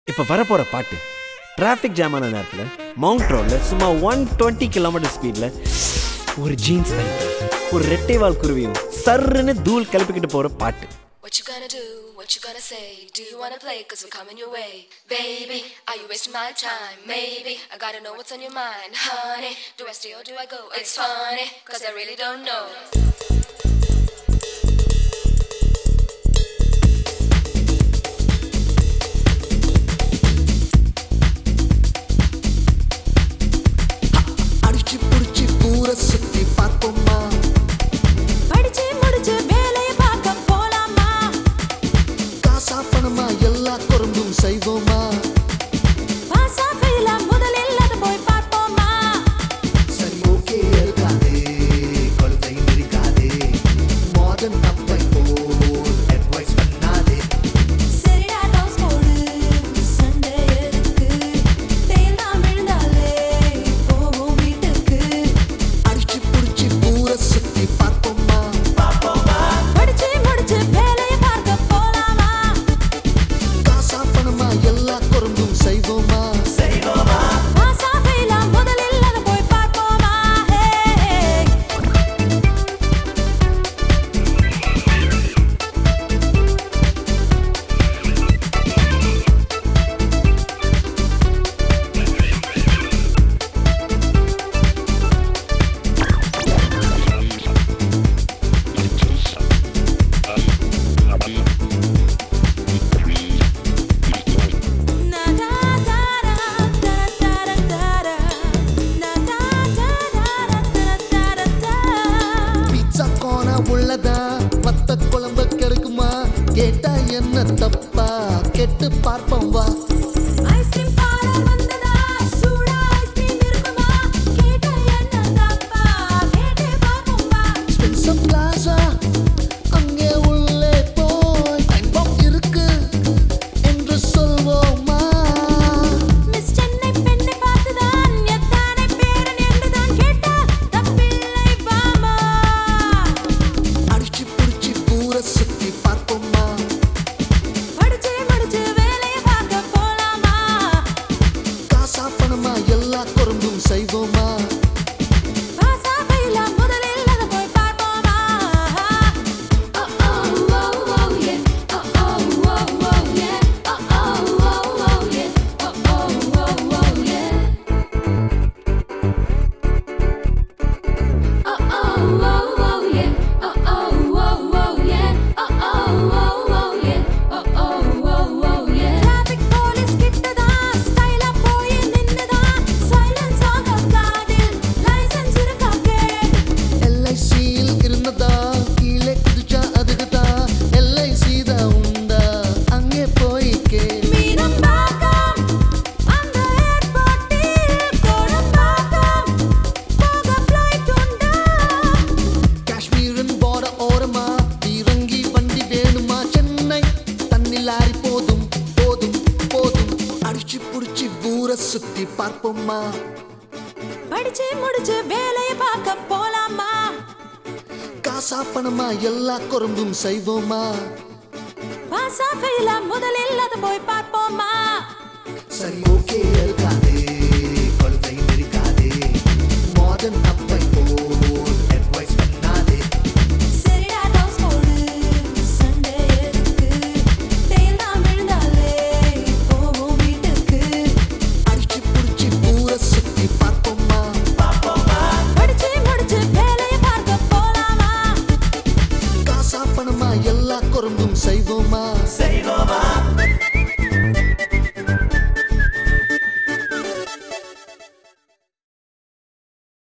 இப்போ வரப்போகிற பாட்டு டிராஃபிக் ஜாமான நேரத்தில் மவுண்ட் ரோடில் சும்மா ஒன் டுவெண்ட்டி கிலோமீட்டர் ஸ்பீடில் ஒரு ஜீன்ஸ் பேண்ட் ஒரு ரெட்டை வால் குருவியும் சர்ருன்னு தூள் கிளப்பிக்கிட்டு போகிற பாட்டு What you gonna do? What you gonna say? Do you wanna play? Cause we're coming your way. Baby, are you wasting my time? Maybe. I gotta know what's on your mind. Honey, do I stay or do I go? It's funny, cause I really don't know. அடிச்சு புடிச்சு ஊரை சுத்தி பார்ப்போமா படிச்சு முடிச்சு வேலைய பார்க்க போலாமா காசா பணமா எல்லா குறும்பும் செய்வோமா பாசா ஃபெயிலா முதலில் அது போய் பார்ப்போமா சரி ஓகே இருக்காதே கழுத்தை நெரிக்காதே மாடர்ன் அப்பை போல் அட்வைஸ் பண்ணாதே சரிடா டாஸ் போடு சண்டை எதுக்கு தேல் தான் விழுந்தாலே போவோம் வீட்டுக்கு அடிச்சு புடிச்சு ஊரை சுத்தி பார்ப்போமா படிச்சு முடிச்சு வேலைய பார்க்க போலாமா காசா பணமா எல்லா குறும்பும் செய்வோமா பாசா ஃபெயிலா முதலில் அது போய் பார்ப்போமா hey Na da da da da da da da Na da da da da da da da pizza கோனா உள்ளதா வத்த குழம்பு கெடுக்குமா கேட்டா என்ன தப்பா கெட்டு பார்ப்போம் வா ஐஸ்கிரீம் பார்லர் வந்ததா சூடா ஐஸ்கிரீம் இருக்குமா கேட்டா என்ன தப்பா கேட்டே பாப்போம் வா ஸ்பென்சர் பிளாசா அங்கே உள்ளே போய் டைம் பாம் இருக்கு என்று சொல்வோமா மிஸ் சென்னை பெண்ணை பார்த்துதான் எத்தானை பேரன் என்றுதான் கேட்டா தப்பில்லை பாமா அடிச்சு புடிச்சு ஊரை சுத்தி பார்ப்போமா படிச்சு முடிச்சு வேலைய பார்க்க போலாமா காசா பணமா எல்லா குறும்பும் செய்வோமா பாசா ஃபெயிலா முதலில் அதை போய் பார்ப்போமா Oh oh oh oh yeah. Oh oh oh oh yeah. Oh oh oh oh yeah. Oh oh oh oh yeah. Oh oh oh oh yeah. Oh oh oh oh yeah. Oh oh oh oh yeah. Oh oh oh oh yeah. Traffic police கிட்டதான் ஸ்டைலா போய் நின்னுதான் silence ஆக காதில் licence இருக்கா கேள் எல்ஐசியில் இருந்ததா கீழே குதிச்சா அதுக்குதா எல்ஐசி தான் உண்டா அங்கே போய் கேள் மீனம்பாக்கம் அந்த ஏர்போர்ட்டில் கோடம்பாக்கம் போக ஃப்ளைட் உண்டா காஷ்மீரின் போற ஓரமா இறங்கி வண்டி வேணுமா சென்னை தண்ணி லாரி போதும் போதும் போதும் அடிச்சு புடிச்சு ஊரை சுத்தி பார்ப்போமா படிச்சு முடிச்சு வேலைய பார்க்க போலாமா காசா பணமா எல்லா குறும்பும் செய்வோமா பாசா ஃபெயிலா முதலில் அதை போய் பார்ப்போமா சரி ஓகே இருக்காதே கழுத்தை நெரிக்காதே மாடர்ன் அப்பை போல் அட்வைஸ் பண்ணாதே சரிடா டாஸ் போடு சண்டை எதுக்கு தேல் தான் விழுந்தாலே போவோம் வீட்டுக்கு அடிச்சு புடிச்சு ஊரை சுத்தி பார்ப்போமா படிச்சு முடிச்சு வேலைய பார்க்க போலாமா காசா பணமா எல்லா குறும்பும் செய்வோமா செய்வோமா